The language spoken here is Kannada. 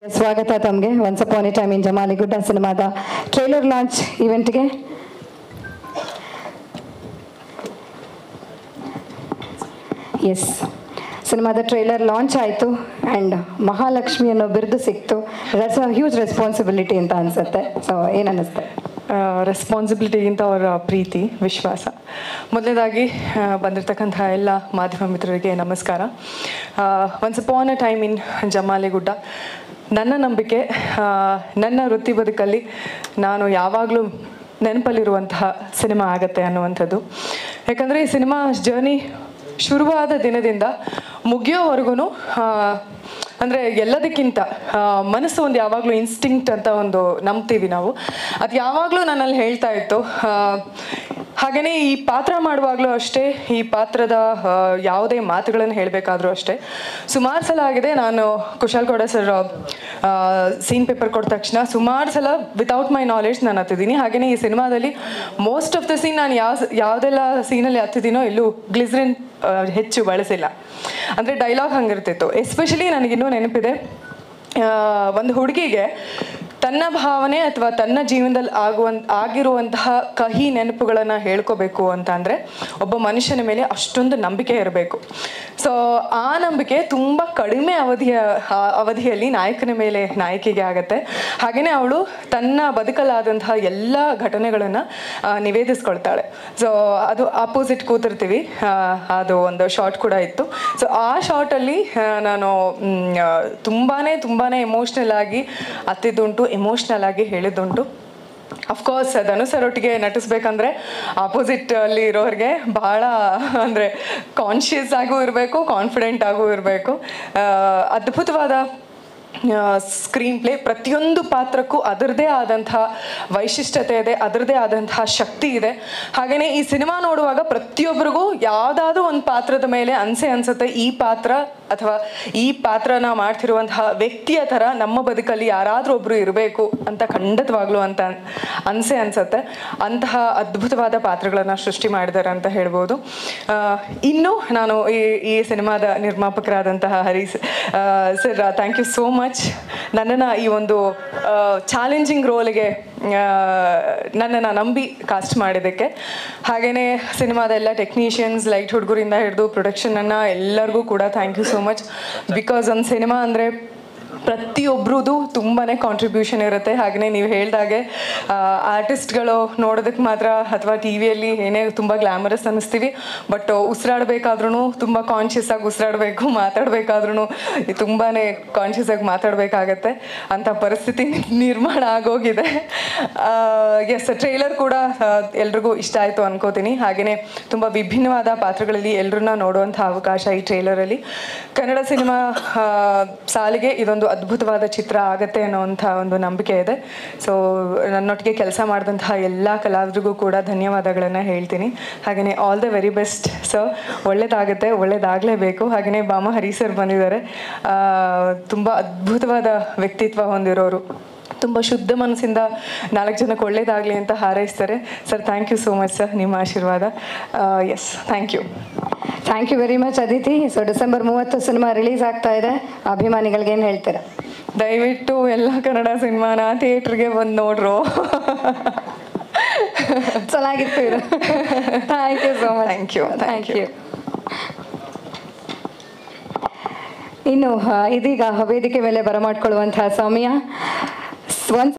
ಸ್ವಾಗತ ತಮಗೆ once upon a time in Jamali Gudda ಸಿನಿಮಾದ ಟ್ರೈಲರ್ ಲಾಂಚ್ ಇವೆಂಟ್ಗೆ ಎಸ್ ಸಿನಿಮಾದ ಟ್ರೈಲರ್ ಲಾಂಚ್ ಆಯಿತು ಆ್ಯಂಡ್ ಮಹಾಲಕ್ಷ್ಮಿ ಅನ್ನೋ ಬಿರುದು ಸಿಕ್ತು ದಟ್ಸ್ ಅ ಹ್ಯೂಜ್ ರೆಸ್ಪಾನ್ಸಿಬಿಲಿಟಿ ಅಂತ ಅನಿಸುತ್ತೆ ಸೊ ಏನು ಅನ್ನಿಸ್ತೆ ರೆಸ್ಪಾನ್ಸಿಬಿಲಿಟಿಗಿಂತ ಅವರ ಪ್ರೀತಿ ವಿಶ್ವಾಸ ಮೊದಲನೇದಾಗಿ ಆ, ಬಂದಿರತಕ್ಕಂತಹ ಎಲ್ಲ ಮಾಧ್ಯಮ ಮಿತ್ರರಿಗೆ ನಮಸ್ಕಾರ once upon a time in Jamaligudda ನನ್ನ ನಂಬಿಕೆ ಆ, ನನ್ನ ವೃತ್ತಿ ಬದುಕಲ್ಲಿ ನಾನು ಯಾವಾಗಲೂ ನೆನಪಲ್ಲಿರುವಂತಹ ಸಿನಿಮಾ ಆಗತ್ತೆ ಅನ್ನುವಂಥದ್ದು ಯಾಕಂದರೆ ಈ ಸಿನಿಮಾ ಜರ್ನಿ ಶುರುವಾದ ದಿನದಿಂದ ಮುಗಿಯೋವರೆಗೂ ಅಂದರೆ ಎಲ್ಲದಕ್ಕಿಂತ ಆ, ಮನಸ್ಸು ಒಂದು ಯಾವಾಗಲೂ ಇನ್ಸ್ಟಿಂಕ್ಟ್ ಅಂತ ಒಂದು ನಂಬ್ತೀವಿ ನಾವು ಅದು ಯಾವಾಗಲೂ ನನ್ನಲ್ಲಿ ಹೇಳ್ತಾ ಇತ್ತು ಹಾಗೆಯೇ ಈ ಪಾತ್ರ ಮಾಡುವಾಗಲೂ ಅಷ್ಟೇ ಈ ಪಾತ್ರದ ಆ, ಯಾವುದೇ ಮಾತುಗಳನ್ನು ಹೇಳಬೇಕಾದ್ರೂ ಅಷ್ಟೇ ಸುಮಾರು ಸಲ ಆಗಿದೆ ನಾನು Kushal Gowda sir scene paper ಕೊಟ್ಟ ತಕ್ಷಣ ಸುಮಾರು ಸಲ ವಿತೌಟ್ ಮೈ ನಾಲೆಡ್ಜ್ ನಾನು ಹತ್ತಿದ್ದೀನಿ ಹಾಗೆಯೇ ಈ ಸಿನಿಮಾದಲ್ಲಿ ಮೋಸ್ಟ್ ಆಫ್ ದ ಸೀನ್ ನಾನು ಯಾವ ಯಾವುದೆಲ್ಲ ಸೀನಲ್ಲಿ ಹತ್ತಿದ್ದೀನೋ ಎಲ್ಲೂ ಗ್ಲಿಸ್ರಿನ್ ಹೆಚ್ಚು ಬಳಸಿಲ್ಲ ಅಂದರೆ ಡೈಲಾಗ್ ಹಂಗಿರ್ತಿತ್ತು ಎಸ್ಪೆಷಲಿ ನನಗಿನ್ನೂ ನೆನಪಿದೆ ಆ, ಒಂದು ಹುಡುಗಿಗೆ ತನ್ನ ಭಾವನೆ ಅಥವಾ ತನ್ನ ಜೀವನದಲ್ಲಿ ಆಗುವಂತ ಆಗಿರುವಂತಹ ಕಹಿ ನೆನಪುಗಳನ್ನು ಹೇಳ್ಕೋಬೇಕು ಅಂತ ಅಂದರೆ ಒಬ್ಬ ಮನುಷ್ಯನ ಮೇಲೆ ಅಷ್ಟೊಂದು ನಂಬಿಕೆ ಇರಬೇಕು ಸೊ ಆ ನಂಬಿಕೆ ತುಂಬ ಕಡಿಮೆ ಅವಧಿಯ ಆ ಅವಧಿಯಲ್ಲಿ ನಾಯಕನ ಮೇಲೆ ನಾಯಕಿಗೆ ಆಗತ್ತೆ ಹಾಗೆಯೇ ಅವಳು ತನ್ನ ಬದುಕಲಾದಂತಹ ಎಲ್ಲ ಘಟನೆಗಳನ್ನು ನಿವೇದಿಸ್ಕೊಳ್ತಾಳೆ ಸೊ ಅದು ಅಪೋಸಿಟ್ ಕೂತಿರ್ತೀವಿ ಆ, ಅದು ಒಂದು ಶಾರ್ಟ್ ಕೂಡ ಇತ್ತು ಸೊ ಆ ಶಾರ್ಟಲ್ಲಿ ನಾನು ಮ್, ಆ, ತುಂಬಾನೇ ತುಂಬಾನೇ ಎಮೋಷ್ನಲ್ ಆಗಿ ಅತ್ತಿದ್ದುಂಟು ಎಮೋಷ್ನಲ್ ಆಗಿ ಹೇಳಿದ್ದುಂಟು ಅಫ್ಕೋರ್ಸ್ ಧನು ಸರ್ ಒಟ್ಟಿಗೆ ನಟಿಸ್ಬೇಕಂದ್ರೆ ಆಪೋಸಿಟ್ ಅಲ್ಲಿ ಇರೋರಿಗೆ ಬಹಳ ಅಂದರೆ ಕಾನ್ಷಿಯಸ್ ಆಗೂ ಇರಬೇಕು ಕಾನ್ಫಿಡೆಂಟ್ ಆಗೂ ಇರಬೇಕು ಅದ್ಭುತವಾದ ಸ್ಕ್ರೀನ್ ಪ್ಲೇ ಪ್ರತಿಯೊಂದು ಪಾತ್ರಕ್ಕೂ ಅದರದೇ ಆದಂತಹ ವೈಶಿಷ್ಟ್ಯತೆ ಇದೆ ಅದರದೇ ಆದಂತಹ ಶಕ್ತಿ ಇದೆ ಹಾಗೆಯೇ ಈ ಸಿನಿಮಾ ನೋಡುವಾಗ ಪ್ರತಿಯೊಬ್ಬರಿಗೂ ಯಾವುದಾದ್ರೂ ಒಂದು ಪಾತ್ರದ ಮೇಲೆ ಅನ್ಸೆ ಅನ್ಸುತ್ತೆ ಈ ಪಾತ್ರ ಅಥವಾ ಈ ಪಾತ್ರನ ಮಾಡ್ತಿರುವಂತಹ ವ್ಯಕ್ತಿಯ ಥರ ನಮ್ಮ ಬದುಕಲ್ಲಿ ಯಾರಾದರೂ ಒಬ್ಬರು ಇರಬೇಕು ಅಂತ ಖಂಡಿತವಾಗ್ಲೂ ಅಂತ ಅನ್ಸೆ ಅನ್ಸುತ್ತೆ ಅಂತಹ ಅದ್ಭುತವಾದ ಪಾತ್ರಗಳನ್ನು ಸೃಷ್ಟಿ ಮಾಡಿದ್ದಾರೆ ಅಂತ ಹೇಳ್ಬೋದು ಆ, ಇನ್ನು ನಾನು ಈ ಈ ಸಿನಿಮಾದ ನಿರ್ಮಾಪಕರಾದಂತಹ Hari sir thank you so much ನನ್ನನ್ನು ಈ ಒಂದು ಚಾಲೆಂಜಿಂಗ್ ರೋಲ್ಗೆ ನನ್ನನ್ನು ನಂಬಿ ಕಾಸ್ಟ್ ಮಾಡಿದ್ದಕ್ಕೆ ಹಾಗೆಯೇ ಸಿನಿಮಾದ ಎಲ್ಲ ಟೆಕ್ನಿಷಿಯನ್ಸ್ ಲೈಟ್ ಹುಡುಗರಿಂದ ಹಿಡಿದು ಪ್ರೊಡಕ್ಷನನ್ನು ಎಲ್ಲರಿಗೂ ಕೂಡ thank you so much because ಒಂದು ಸಿನಿಮಾ ಅಂದರೆ ಪ್ರತಿಯೊಬ್ಬರದು ತುಂಬಾ ಕಾಂಟ್ರಿಬ್ಯೂಷನ್ ಇರುತ್ತೆ ಹಾಗೆಯೇ ನೀವು ಹೇಳ್ದಾಗೆ ಆರ್ಟಿಸ್ಟ್ಗಳು ನೋಡೋದಕ್ಕೆ ಮಾತ್ರ ಅಥವಾ ಟಿ ವಿಯಲ್ಲಿ ಏನೇ ತುಂಬ ಗ್ಲಾಮರಸ್ ಅನ್ನಿಸ್ತೀವಿ ಬಟ್ ಉಸಿರಾಡಬೇಕಾದ್ರೂ ತುಂಬ ಕಾನ್ಷಿಯಸ್ ಆಗಿ ಉಸಿರಾಡಬೇಕು ಮಾತಾಡಬೇಕಾದ್ರೂ ತುಂಬಾ ಕಾನ್ಷಿಯಸ್ ಆಗಿ ಮಾತಾಡಬೇಕಾಗತ್ತೆ ಅಂಥ ಪರಿಸ್ಥಿತಿ ನಿರ್ಮಾಣ ಆಗೋಗಿದೆ ಎಸ್ ಟ್ರೈಲರ್ ಕೂಡ ಆ, ಎಲ್ರಿಗೂ ಇಷ್ಟ ಆಯಿತು ಅನ್ಕೋತೀನಿ ಹಾಗೆಯೇ ತುಂಬ ವಿಭಿನ್ನವಾದ ಪಾತ್ರಗಳಲ್ಲಿ ಎಲ್ಲರನ್ನ ನೋಡುವಂಥ ಅವಕಾಶ ಈ ಟ್ರೈಲರಲ್ಲಿ ಕನ್ನಡ ಸಿನಿಮಾ ಆ, ಸಾಲಿಗೆ ಇದೊಂದು ಅದ್ಭುತವಾದ ಚಿತ್ರ ಆಗತ್ತೆ ಅನ್ನೋವಂಥ ಒಂದು ನಂಬಿಕೆ ಇದೆ ಸೊ ನನ್ನೊಟ್ಟಿಗೆ ಕೆಲಸ ಮಾಡಿದಂತಹ ಎಲ್ಲ ಕಲಾವಿದರಿಗೂ ಕೂಡ ಧನ್ಯವಾದಗಳನ್ನು ಹೇಳ್ತೀನಿ ಹಾಗೆಯೇ all the very best sir ಒಳ್ಳೇದಾಗುತ್ತೆ ಒಳ್ಳೇದಾಗಲೇಬೇಕು ಹಾಗೆಯೇ ಬಾಮ ಹರಿ ಸರ್ ಬಂದಿದ್ದಾರೆ ತುಂಬ ಅದ್ಭುತವಾದ ವ್ಯಕ್ತಿತ್ವ ಹೊಂದಿರೋರು ತುಂಬ ಶುದ್ಧ ಮನಸ್ಸಿಂದ ನಾಲ್ಕು ಜನಕ್ಕೆ ಒಳ್ಳೇದಾಗಲಿ ಅಂತ ಹಾರೈಸ್ತಾರೆ sir thank you so much sir ನಿಮ್ಮ ಆಶೀರ್ವಾದ yes thank you thank you very much Aditi so December ಮೂವತ್ತು ಸಿನಿಮಾ ರಿಲೀಸ್ ಆಗ್ತಾ ಇದೆ ಅಭಿಮಾನಿಗಳಿಗೆ ಏನು ಹೇಳ್ತೀರಾ ದಯವಿಟ್ಟು ಎಲ್ಲ ಕನ್ನಡ ಸಿನಿಮಾನ ಥಿಯೇಟ್ರಿಗೆ ಬಂದು ನೋಡ್ರು ಚೆನ್ನಾಗಿತ್ತು ಇದು thank you so much Thank you, thank thank you ಇನ್ನು ಆ, ಇದೀಗ ವೇದಿಕೆ ಮೇಲೆ ಬರಮಾಡ್ಕೊಳ್ಳುವಂತಹ ಸಮಯ ಒಂದ್